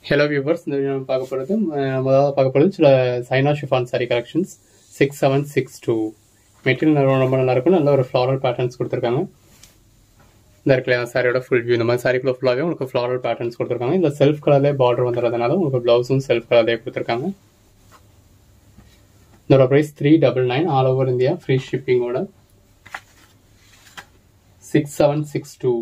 hello viewers இந்த video நம்ம பார்க்க போகிறது முதல்ல பார்க்க போகிறது சில China chiffon sari collections six seven six two material ரொம்ப நல்லா இருக்கும் நல்ல ஒரு ஃப்ளாரல் பேட்டர்ன்ஸ் கொடுத்துருக்காங்க இந்த இருக்கல சாரியோட ஃபுல் வியூ இந்த மாதிரி சாரிக்குள்ள ஃபுல்லாகவே உங்களுக்கு ஃப்ளாரல் பேட்டர்ன்ஸ் கொடுத்துருக்காங்க இந்த செல்ஃப் கலர்லேயே பார்டர் வந்துடுறதுனால உங்களுக்கு ப்ளவுஸும் செல்ஃப் கலர்லேயே கொடுத்துருக்காங்க இதோட price three double nine all over India free ஷிப்பிங்கோட six seven six two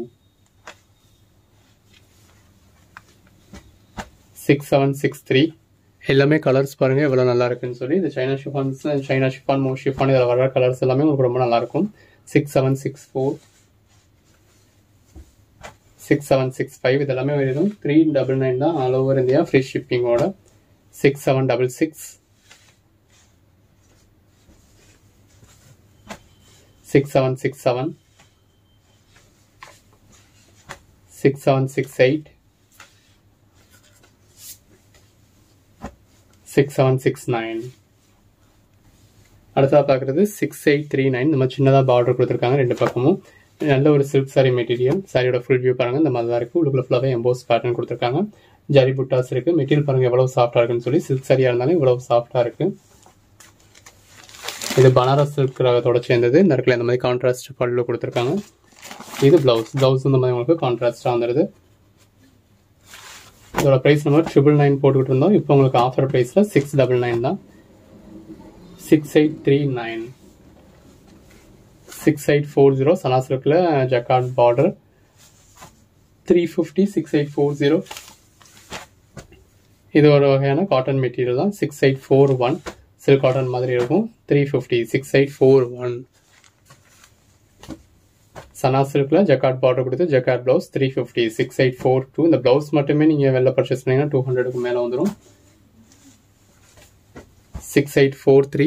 six seven six three எல்லாமே கலர்ஸ் பாருங்கள் எவ்வளோ நல்லா இருக்குன்னு சொல்லி இந்த சைனா ஷிஃபான்ஸ் சைனா ஷிஃபான் மோ ஷிஃபான் இதில் வர கலர்ஸ் எல்லாமே உங்களுக்கு ரொம்ப நல்லா இருக்கும் six seven six four six seven six five இது எல்லாமே வெறும் த்ரீ டபுள் நைன் தான் ஆல் ஓவர் இந்தியா ஃப்ரீ ஷிப்பிங்கோட six seven double six six seven six seven six seven six eight six seven six nine அடுத்ததாக பார்க்குறது six eight three nine இந்த மாதிரி சின்னதாக பார்டர் கொடுத்துருக்காங்க ரெண்டு பக்கமும் நல்ல ஒரு சில்க் சாரி மெட்டீரியல் சாரியோட ஃபுல் வியூ பாருங்கள் இந்த மாதிரி தான் இருக்குது உள்ளுக்குள்ள ஃபுல்லாகவே எம்போஸ் பேட்டர்ன் கொடுத்துருக்காங்க ஜரி புட்டாஸ் இருக்குது மெட்டீரியல் பாருங்கள் எவ்வளோ சாஃப்டாக இருக்குன்னு சொல்லி சில்க் சாரியாக இருந்தாலும் இவ்வளோ சாஃப்டாக இருக்குது இது பனாரஸ் சில்க் ரகத்தோட சேர்ந்தது இந்த இடத்துல இந்த மாதிரி கான்ட்ராஸ்ட் பல்லு கொடுத்துருக்காங்க இது ப்ளவுஸ் ப்ளவுஸ் இந்த மாதிரி உங்களுக்கு கான்ட்ராஸ்டாக வந்துடுது இதோட ப்ரைஸ் நம்ம ட்ரிபிள் நைன் போட்டுக்கிட்டு இருந்தோம் இப்போ உங்களுக்கு ஆஃபர் ப்ரைஸில் சிக்ஸ் டபுள் நைன் தான் six eight three nine six eight four zero சனாசிலுக்கில் jacquard border three fifty six eight four zero இது ஒரு வகையான காட்டன் மெட்டீரியல் தான் six eight four one silk cotton மாதிரி இருக்கும் three fifty six eight four one சனா சில்கில் ஜக்கார்ட் பார்டர் கொடுத்து jacquard blouse three fifty six eight four two இந்த ப்ளவுஸ் மட்டுமே நீங்கள் வெளில பர்ச்சேஸ் பண்ணீங்கன்னா டூ ஹண்ட்ரடுக்கு மேலே வந்துடும் சிக்ஸ் எயிட் ஃபோர் த்ரீ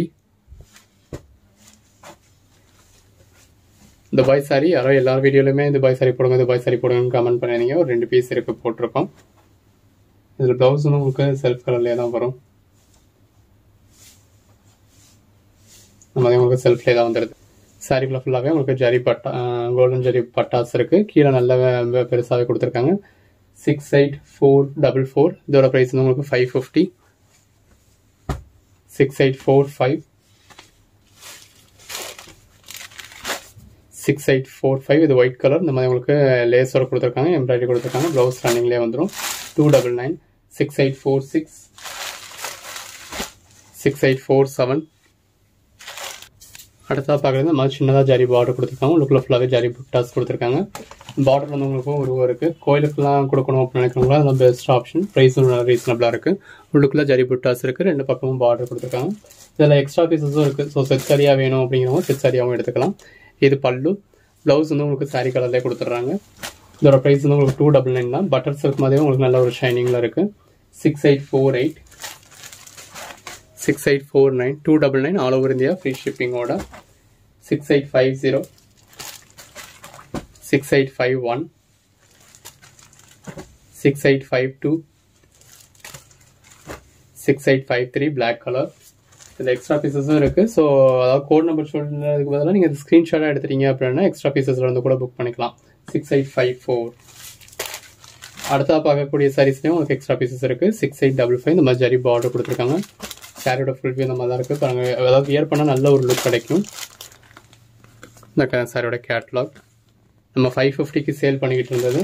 இந்த பாய் சாரி யாரோ எல்லா வீடியோலையுமே இந்த பாய் சாரி போடுங்க இந்த பாய் சாரி போடுங்கன்னு கமெண்ட் பண்ணிருந்தீங்க ஒரு ரெண்டு பீஸ் இருக்கு போட்டிருக்கோம் இதில் ப்ளவுஸ் வந்து உங்களுக்கு செல்ஃப் கலர்லேயே தான் வரும் நம்ம உங்களுக்கு செல்ஃப்லேயே தான் வந்துடுது சாரிக்குள்ள ஃபுல்லாகவே உங்களுக்கு ஜரி பட்டா கோல்டன் ஜரி பட்டாஸ் இருக்கு கீழே நல்ல பெருசாகவே கொடுத்துருக்காங்க six eight four double four இதோட ப்ரைஸ் வந்து உங்களுக்கு five fifty six eight four five six eight four five இது ஒயிட் கலர் இந்த மாதிரி உங்களுக்கு லேஸோட கொடுத்துருக்காங்க எம்ப்ராய்டரி கொடுத்துருக்காங்க ப்ளவுஸ் ரன்னிங்லேயே வந்துடும் two double nine six eight four six six eight four seven அடுத்ததாக பார்க்குறது இந்த மாதிரி சின்னதாக ஜரி பார்டர் கொடுத்துருக்காங்க உள்ளுக்குள்ள ஃபுல்லாகவே ஜரி புட்டாஸ் கொடுத்துருக்காங்க பார்டர் வந்து உங்களுக்கு உருவம் இருக்குது கோயிலுக்குலாம் கொடுக்கணும் அப்படின்னு நினைக்கிறவங்களா அதெல்லாம் பெஸ்ட் ஆப்ஷன் ப்ரைஸும் ரீசனபிளாக இருக்குது உள்ளுக்குள்ள ஜரி புட்டாஸ் இருக்குது ரெண்டு பக்கமும் பார்டர் கொடுத்துருக்காங்க இதில் எக்ஸ்ட்ரா பீசஸும் இருக்குது ஸோ செட் சரியாக வேணும் அப்படிங்கிறவங்க செட் சரியாகவும் எடுத்துக்கலாம் இது பல்லு ப்ளவுஸ் வந்து உங்களுக்கு சாரி கலர்லேயே கொடுத்துட்றாங்க இதோட ப்ரைஸ் வந்து உங்களுக்கு டூ டபுள் நைன் தான் பட்டர் சில்க் மாதிரியே உங்களுக்கு நல்ல ஒரு ஷைனிங்கில் இருக்குது six eight four eight six eight four nine two double nine all over India free ஷிப்பிங்கோட six eight five zero six eight five one six eight five two six eight five three black colour இதில் extra பீசஸும் இருக்குது so அதாவது code number சொல்றதுக்கு பதிலாக நீங்கள் ஸ்க்ரீன்ஷாட்டாக எடுத்துட்டீங்க அப்படின்னா எக்ஸ்ட்ரா பீசஸில் வந்து கூட புக் பண்ணிக்கலாம் சிக்ஸ் எயிட் ஃபைவ் ஃபோர் அடுத்தா பார்க்கக்கூடிய சாரீஸ்லேயும் உங்களுக்கு எக்ஸ்ட்ரா பீசஸ் இருக்குது சிக்ஸ் எயிட் டபுள் ஃபைவ் இந்த மாதிரி ஜரி பார்டர் கொடுத்துருக்காங்க சாரியோட ஃபுல் வியூ இந்த மாதிரி தான் இருக்குது பாருங்க அதாவது வியர் பண்ணால் நல்ல ஒரு லுக் கிடைக்கும் இந்த சாரியோட கேட்லாக் நம்ம ஃபைவ் ஃபிஃப்டிக்கு சேல் பண்ணிக்கிட்டு இருந்தது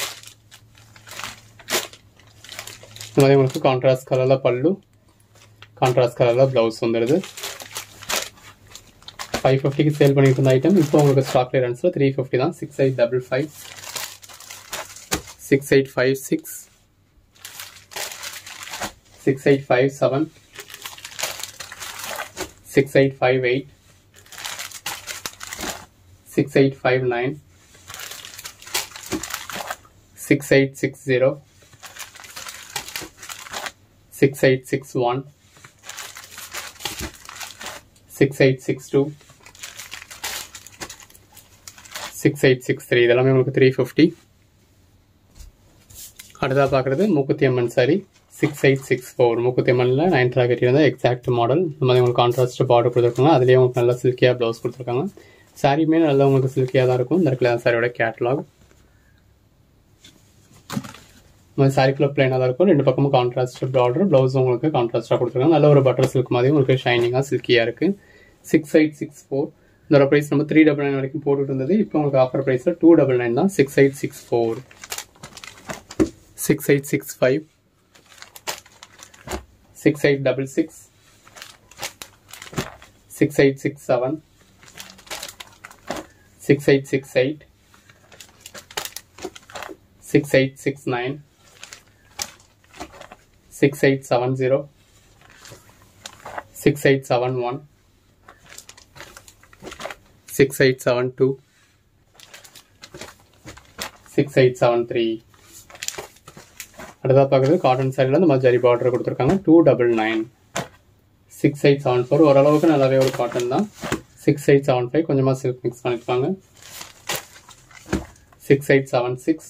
இந்த மாதிரி உங்களுக்கு கான்ட்ராஸ்ட் கலரில் பல்லு கான்ட்ராஸ்ட் கலரில் ப்ளவுஸ் வந்துடுது ஃபைவ் ஃபிஃப்டிக்கு சேல் பண்ணிட்டு இருந்த ஐட்டம் இப்போ உங்களுக்கு ஸ்டாக் கிளியரன்ஸில் த்ரீ ஃபிஃப்டி தான் six eight double five six eight five six six eight five seven six eight five eight six eight five nine six eight six zero six eight six one six eight six two six eight six three இதெல்லாமே உங்களுக்கு three fifty அடுத்ததாக பார்க்குறது Mookuthi Amman sari six eight six four மூக்குத்தி அம்மனில் nine track இருந்தால் exact model இந்த மாதிரி உங்களுக்கு கான்ட்ராஸ்ட் பார்டர் கொடுத்துருக்காங்க அதுலேயே உங்களுக்கு நல்லா சில்கியாக ப்ளவுஸ் கொடுத்துருக்காங்க சாரியுமே நல்லா உங்களுக்கு சில்கியாக தான் இருக்கும் இந்த இடத்துல சாரியோட கேட்லாக் மாதிரி சாரிக்குள்ள பிளைனாக தான் இருக்கும் ரெண்டு பக்கமும் கான்ட்ராஸ்ட் பார்டர் ப்ளவுஸ் உங்களுக்கு கான்ட்ராஸ்டாக கொடுத்துருக்காங்க நல்ல ஒரு பட்டர் சில்க் மாதிரி உங்களுக்கு ஷைனிங்காக சில்கியாக இருக்கு சிக்ஸ் எயிட் சிக்ஸ் ஃபோர் இதோட ப்ரைஸ் நம்ம த்ரீ டபுள் நைன் வரைக்கும் போட்டுட்டு இருந்தது இப்போ உங்களுக்கு ஆஃபர் ப்ரைஸில் டூ டபுள் நைன் தான் six eight six four six eight six five six eight double six six eight six seven six eight six eight six eight six nine six eight seven zero six eight seven one six eight seven two six eight seven three அடுத்தா பார்க்குறது cotton சாரியில் இந்த மாதிரி ஜரி border கொடுத்துருக்காங்க two double nine six eight seven four ஓரளவுக்கு நல்லாவே ஒரு காட்டன் தான் சிக்ஸ் எயிட் செவன் ஃபைவ் கொஞ்சமாக சில்க் மிக்ஸ் பண்ணியிருப்பாங்க six eight seven six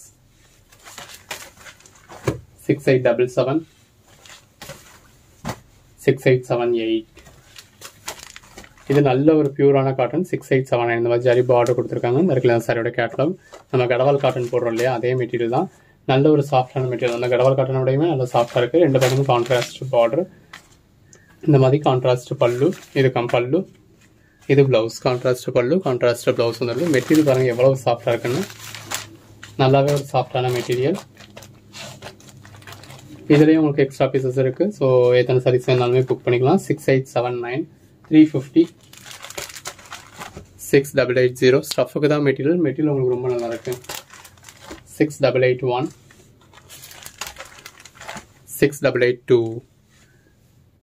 six eight double seven six eight seven eight இது நல்ல ஒரு பியூரான cotton six eight seven nine இந்த மாதிரி ஜரி பார்டர் கொடுத்துருக்காங்க இந்த இருக்கிற சாரியோட கேட்லாக் நம்ம கடவால் காட்டன் போடுறோம் இல்லையா அதே மெட்டீரியல் தான் நல்ல ஒரு சாஃப்டான மெட்டீரியல் அந்த கடவால் காட்டனோடையுமே நல்ல சாஃப்டாக இருக்குது ரெண்டு பக்கமும் கான்ட்ராஸ்ட் பார்டர் இந்த மாதிரி கான்ட்ராஸ்ட் பல்லு இது கம் பல்லு இது ப்ளவுஸ் கான்ட்ராஸ்ட் பல்லு கான்ட்ராஸ்ட் ப்ளவுஸ் வந்துருக்கு மெட்டீரியல் பாருங்கள் எவ்வளோ சாஃப்டாக இருக்குன்னு நல்லாவே ஒரு சாஃப்டான மெட்டீரியல் இதுலேயும் உங்களுக்கு எக்ஸ்ட்ரா பீசஸ் இருக்குது ஸோ எத்தனை சாரீஸ் வேணாலுமே புக் பண்ணிக்கலாம் six eight seven nine three fifty six double eight zero ஸ்டஃபுக்கு தான் மெட்டீரியல் மெட்டீரியல் உங்களுக்கு ரொம்ப நல்லா இருக்கு six double eight one six double eight two